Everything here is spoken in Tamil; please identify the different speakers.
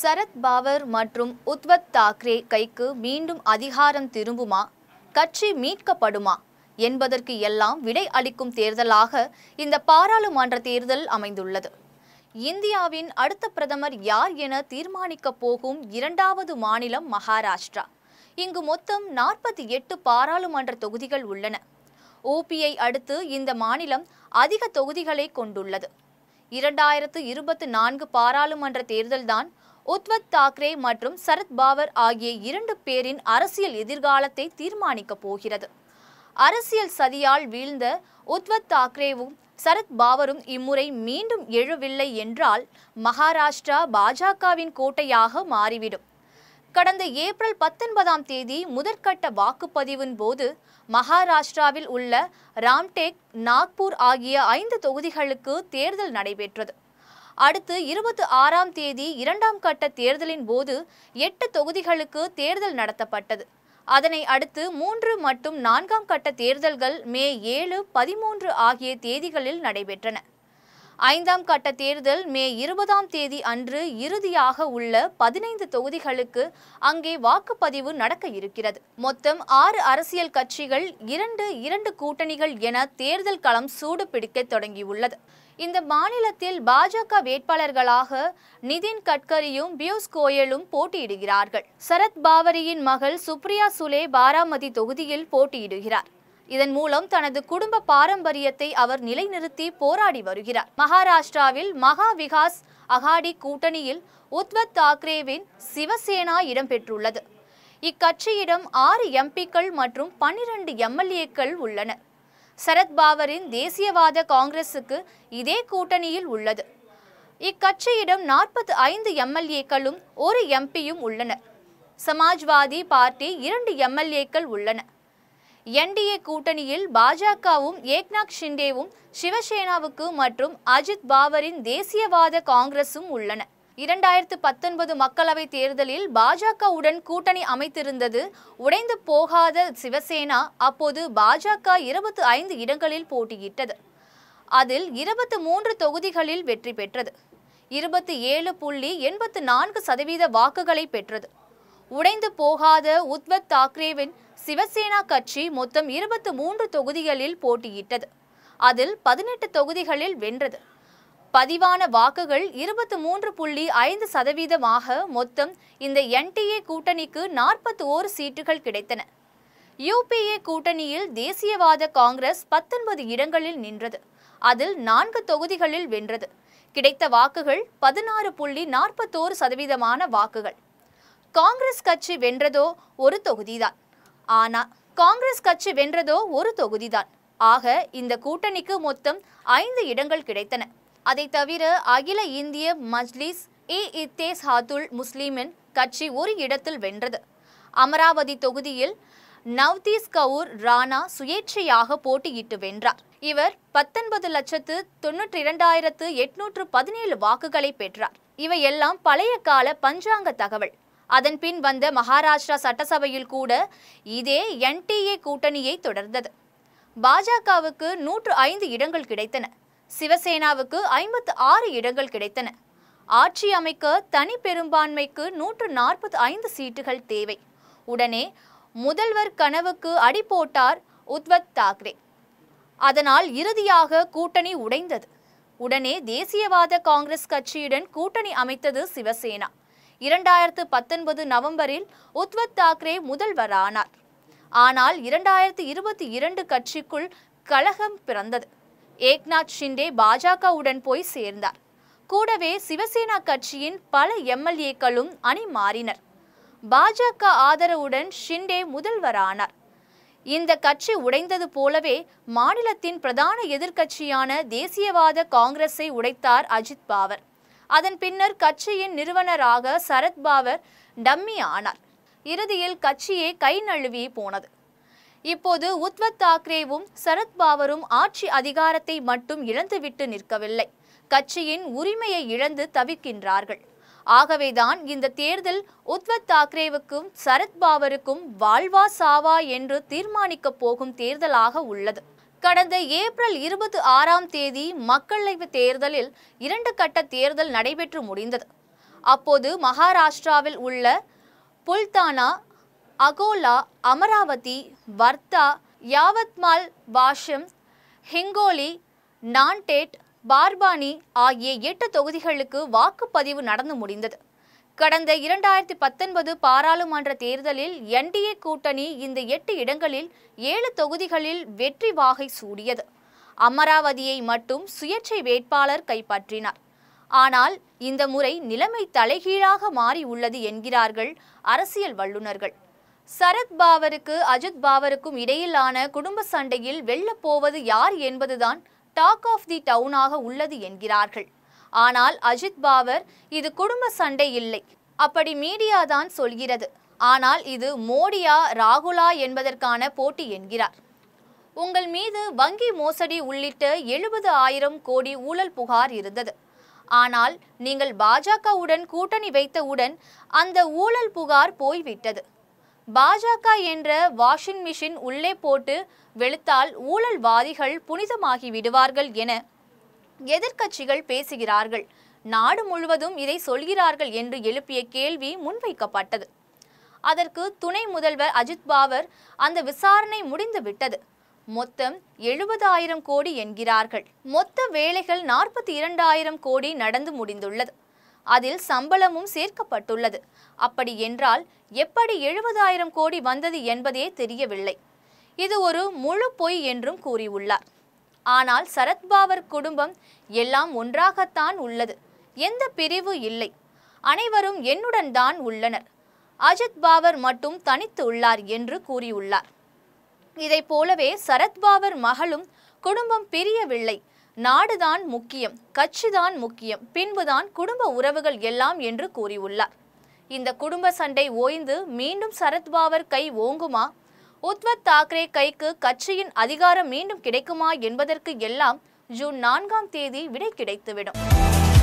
Speaker 1: சரத் பாவர் மற்றும் உத்வத் தாக்கரே கைக்கு மீண்டும் அதிகாரம் திரும்புமா கட்சி மீட்கப்படுமா என்பதற்கு எல்லாம் விடை அளிக்கும் தேர்தலாக இந்த பாராளுமன்ற தேர்தல் அமைந்துள்ளது இந்தியாவின் அடுத்த பிரதமர் யார் என தீர்மானிக்கப் போகும் இரண்டாவது மாநிலம் மகாராஷ்டிரா இங்கு மொத்தம் நாற்பத்தி எட்டு பாராளுமன்ற தொகுதிகள் உள்ளன ஓபியை அடுத்து இந்த மாநிலம் அதிக தொகுதிகளை கொண்டுள்ளது இரண்டாயிரத்து இருபத்தி நான்கு பாராளுமன்ற தேர்தல்தான் உத்வத் தாக்கரே மற்றும் சரத் பாவர் ஆகிய இரண்டு பேரின் அரசியல் எதிர்காலத்தை தீர்மானிக்கப் போகிறது அரசியல் சதியால் வீழ்ந்த உத்வத் தாக்கரேவும் சரத் பாவரும் இம்முறை மீண்டும் எழுவில்லை என்றால் மகாராஷ்டிரா பாஜகவின் கோட்டையாக மாறிவிடும் கடந்த ஏப்ரல் பத்தொன்பதாம் தேதி முதற்கட்ட வாக்குப்பதிவின் போது மகாராஷ்டிராவில் உள்ள ராம்டேக் நாக்பூர் ஆகிய ஐந்து தொகுதிகளுக்கு தேர்தல் நடைபெற்றது அடுத்து இருபத்தி ஆறாம் தேதி இரண்டாம் கட்ட தேர்தலின் போது எட்டு தொகுதிகளுக்கு தேர்தல் நடத்தப்பட்டது அதனை அடுத்து மூன்று மற்றும் நான்காம் கட்ட தேர்தல்கள் மே ஏழு பதிமூன்று ஆகிய தேதிகளில் நடைபெற்றன ஐந்தாம் கட்ட தேர்தல் மே இருபதாம் தேதி அன்று இறுதியாக உள்ள பதினைந்து தொகுதிகளுக்கு அங்கே வாக்குப்பதிவு நடக்க இருக்கிறது மொத்தம் ஆறு அரசியல் கட்சிகள் இரண்டு இரண்டு கூட்டணிகள் என தேர்தல் களம் சூடு பிடிக்க தொடங்கியுள்ளது இந்த மாநிலத்தில் பாஜக வேட்பாளர்களாக நிதின் கட்கரியும் பியூஷ் கோயலும் போட்டியிடுகிறார்கள் சரத் பாவரியின் மகள் சுப்ரியா சுலே பாராமதி தொகுதியில் போட்டியிடுகிறார் இதன் மூலம் தனது குடும்ப பாரம்பரியத்தை அவர் நிலைநிறுத்தி போராடி வருகிறார் மகாராஷ்டிராவில் மகா விகாஸ் அகாடி கூட்டணியில் உத்வத் தாக்கரேவின் சிவசேனா இடம்பெற்றுள்ளது இக்கட்சியிடம் ஆறு எம்பிக்கள் மற்றும் பன்னிரண்டு எம்எல்ஏக்கள் உள்ளனர் சரத் பாவரின் தேசியவாத காங்கிரசுக்கு இதே கூட்டணியில் உள்ளது இக்கட்சியிடம் நாற்பத்தி ஐந்து எம்எல்ஏக்களும் ஒரு எம்பியும் உள்ளனர் சமாஜ்வாதி பார்ட்டி இரண்டு எம்எல்ஏக்கள் உள்ளன என்டிஏ கூட்டணியில் பாஜகவும் ஏக்நாத் ஷிண்டேவும் சிவசேனாவுக்கு மற்றும் அஜித் பாவரின் தேசியவாத காங்கிரசும் உள்ளன இரண்டாயிரத்து பத்தொன்பது மக்களவைத் தேர்தலில் பாஜகவுடன் கூட்டணி அமைத்திருந்தது உடைந்து போகாத சிவசேனா அப்போது பாஜக இருபத்தி ஐந்து இடங்களில் போட்டியிட்டது அதில் இருபத்தி மூன்று தொகுதிகளில் வெற்றி பெற்றது இருபத்தி ஏழு புள்ளி எண்பத்து நான்கு சதவீத வாக்குகளை பெற்றது உடைந்து போகாத உத்வத் தாக்கரேவின் சிவசேனா கட்சி மொத்தம் இருபத்தி மூன்று தொகுதிகளில் போட்டியிட்டது அதில் பதினெட்டு தொகுதிகளில் வென்றது பதிவான வாக்குகள் இருபத்தி மூன்று புள்ளி ஐந்து சதவீதமாக மொத்தம் இந்த என்டிஏ கூட்டணிக்கு நாற்பத்தி ஓரு சீட்டுகள் கிடைத்தன யூபிஏ கூட்டணியில் தேசியவாத காங்கிரஸ் பத்தொன்பது இடங்களில் நின்றது அதில் நான்கு தொகுதிகளில் வென்றது கிடைத்த வாக்குகள் பதினாறு புள்ளி நாற்பத்தோரு சதவீதமான வாக்குகள் காங்கிரஸ் கட்சி வென்றதோ ஒரு தொகுதிதான் ஆனா காங்கிரஸ் கட்சி வென்றதோ ஒரு தொகுதிதான் ஆக இந்த கூட்டணிக்கு மொத்தம் ஐந்து இடங்கள் கிடைத்தன அதை தவிர அகில இந்திய மஜ்லிஸ் இ இத்தேஸ் ஹாத்துல் முஸ்லிமின் கட்சி ஒரு இடத்தில் வென்றது அமராவதி தொகுதியில் நவ்தீஸ் கவுர் ராணா சுயேட்சையாக போட்டியிட்டு வென்றார் இவர் பத்தொன்பது லட்சத்து தொன்னூற்றி இரண்டாயிரத்து எட்நூற்று பதினேழு வாக்குகளை பெற்றார் இவையெல்லாம் பழைய கால பஞ்சாங்க தகவல் அதன் பின் வந்த மகாராஷ்டிரா சட்டசபையில் கூட இதே என்டிஏ கூட்டணியை தொடர்ந்தது பாஜகவுக்கு நூற்று ஐந்து இடங்கள் கிடைத்தன சிவசேனாவுக்கு ஐம்பத்து ஆறு இடங்கள் கிடைத்தன ஆட்சி அமைக்க தனி பெரும்பான்மைக்கு நூற்று நாற்பத்தி ஐந்து சீட்டுகள் தேவை உடனே முதல்வர் கனவுக்கு அடி போட்டார் உத்வத் தாக்கரே அதனால் இறுதியாக கூட்டணி உடைந்தது உடனே தேசியவாத காங்கிரஸ் கட்சியுடன் கூட்டணி அமைத்தது சிவசேனா இரண்டாயிரத்து பத்தொன்பது நவம்பரில் உத்வத் தாக்கரே முதல்வரானார் ஆனால் இரண்டாயிரத்து இருபத்தி இரண்டு கட்சிக்குள் கலகம் பிறந்தது ஏக்நாத் ஷிண்டே பாஜகவுடன் போய் சேர்ந்தார் கூடவே சிவசேனா கட்சியின் பல எம்எல்ஏக்களும் அணி மாறினர் பாஜக ஆதரவுடன் ஷிண்டே முதல்வரானார் இந்த கட்சி உடைந்தது போலவே மாநிலத்தின் பிரதான எதிர்க்கட்சியான தேசியவாத காங்கிரஸை உடைத்தார் அஜித் பாவர் அதன் பின்னர் கட்சியின் நிறுவனராக சரத் பாவர் டம்மி ஆனார் இறுதியில் கட்சியே கை நழுவி போனது இப்போது உத்வத் தாக்கரேவும் சரத் பாவரும் ஆட்சி அதிகாரத்தை மட்டும் இழந்துவிட்டு நிற்கவில்லை கட்சியின் உரிமையை இழந்து தவிக்கின்றார்கள் ஆகவேதான் இந்த தேர்தல் உத்வத் தாக்கரேவுக்கும் சரத் பாவருக்கும் வாழ்வா சாவா என்று தீர்மானிக்கப் போகும் தேர்தலாக உள்ளது கடந்த ஏப்ரல் இருபத்தி ஆறாம் தேதி மக்களவைத் தேர்தலில் இரண்டு கட்ட தேர்தல் நடைபெற்று முடிந்தது அப்போது மகாராஷ்டிராவில் உள்ள புல்தானா அகோலா அமராவதி வர்தா யாவத்மால் வாஷம் ஹிங்கோலி நான்டேட் பார்பானி ஆகிய எட்டு தொகுதிகளுக்கு வாக்குப்பதிவு நடந்து முடிந்தது கடந்த இரண்டாயிரத்தி பத்தொன்பது பாராளுமன்ற தேர்தலில் என்டிஏ கூட்டணி இந்த எட்டு இடங்களில் ஏழு தொகுதிகளில் வெற்றி வாகை சூடியது அமராவதியை மட்டும் சுயேட்சை வேட்பாளர் கைப்பற்றினார் ஆனால் இந்த முறை நிலைமை தலைகீழாக மாறி உள்ளது என்கிறார்கள் அரசியல் வல்லுநர்கள் சரத் பாவருக்கு அஜித் பாவருக்கும் இடையிலான குடும்ப சண்டையில் வெல்லப் போவது யார் என்பதுதான் டாக் ஆஃப் தி டவுனாக உள்ளது என்கிறார்கள் ஆனால் அஜித் பாவர் இது குடும்ப சண்டை இல்லை அப்படி மீடியா தான் சொல்கிறது ஆனால் இது மோடியா ராகுலா என்பதற்கான போட்டி என்கிறார் உங்கள் மீது வங்கி மோசடி உள்ளிட்ட எழுபது ஆயிரம் கோடி ஊழல் புகார் இருந்தது ஆனால் நீங்கள் பாஜகவுடன் கூட்டணி வைத்தவுடன் அந்த ஊழல் புகார் போய்விட்டது பாஜக என்ற வாஷிங் மிஷின் உள்ளே போட்டு வெளுத்தால் ஊழல்வாதிகள் புனிதமாகி விடுவார்கள் என எதிர்க்கட்சிகள் பேசுகிறார்கள் நாடு முழுவதும் இதை சொல்கிறார்கள் என்று எழுப்பிய கேள்வி முன்வைக்கப்பட்டது அதற்கு துணை முதல்வர் அஜித் பாவர் அந்த விசாரணை முடிந்து விட்டது மொத்தம் எழுபதாயிரம் கோடி என்கிறார்கள் மொத்த வேலைகள் நாற்பத்தி இரண்டாயிரம் கோடி நடந்து முடிந்துள்ளது அதில் சம்பளமும் சேர்க்கப்பட்டுள்ளது அப்படி என்றால் எப்படி எழுபதாயிரம் கோடி வந்தது என்பதே தெரியவில்லை இது ஒரு முழு பொய் என்றும் கூறியுள்ளார் ஆனால் சரத்பாவர் குடும்பம் எல்லாம் ஒன்றாகத்தான் உள்ளது எந்த பிரிவு இல்லை அனைவரும் என்னுடன் தான் உள்ளனர் அஜித் பாவர் மட்டும் தனித்து உள்ளார் என்று கூறியுள்ளார் இதைப் போலவே சரத்பாவர் மகளும் குடும்பம் பிரியவில்லை நாடுதான் முக்கியம் கட்சிதான் முக்கியம் பின்புதான் குடும்ப உறவுகள் எல்லாம் என்று கூறியுள்ளார் இந்த குடும்ப சண்டை ஓய்ந்து மீண்டும் சரத்பாவர் கை ஓங்குமா உத்வத் தாக்கரே கைக்கு கட்சியின் அதிகாரம் மீண்டும் கிடைக்குமா என்பதற்கு எல்லாம் ஜூன் நான்காம் தேதி விடை கிடைத்துவிடும்